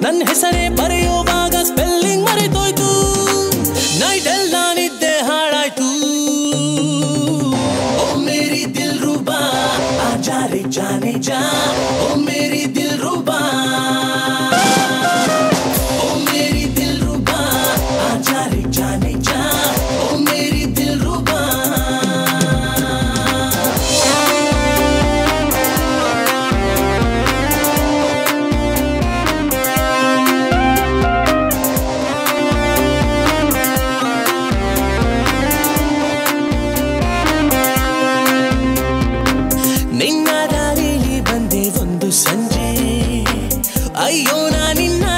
ನನ್ನ ಹೆಸರೇ ಬರೆಯುವಾಗ ಸ್ಪೆಲ್ಲಿಂಗ್ ಮರೆತೋಯ್ತು ನೈಟ್ ಎಲ್ಲ ನಿದ್ದೆ ಹಾಳಾಯ್ತು ಓ ಮೇರಿ ದಿಲ್ ರೂಬಾ ಆಜಾ ರೇ ಜಾನೆ ಜಾ ಓ ಮೇರಿ ದಿಲ್ ರೂಬಾ ಓ ಮೇರಿ ದಿಲ್ ರೂಬಾ ಆಜಾ ರೇ ಜಾನೆ ಜಾ ಓ ಮೇರಿ ದಿಲ್ ರೂಬಾ ನಿನ್ನ ದಾರಿಲಿ ಬಂದೆ ಒಂದು ಸಂಜೆ ಅಯ್ಯೋ ನಾ ನಿನ್ನ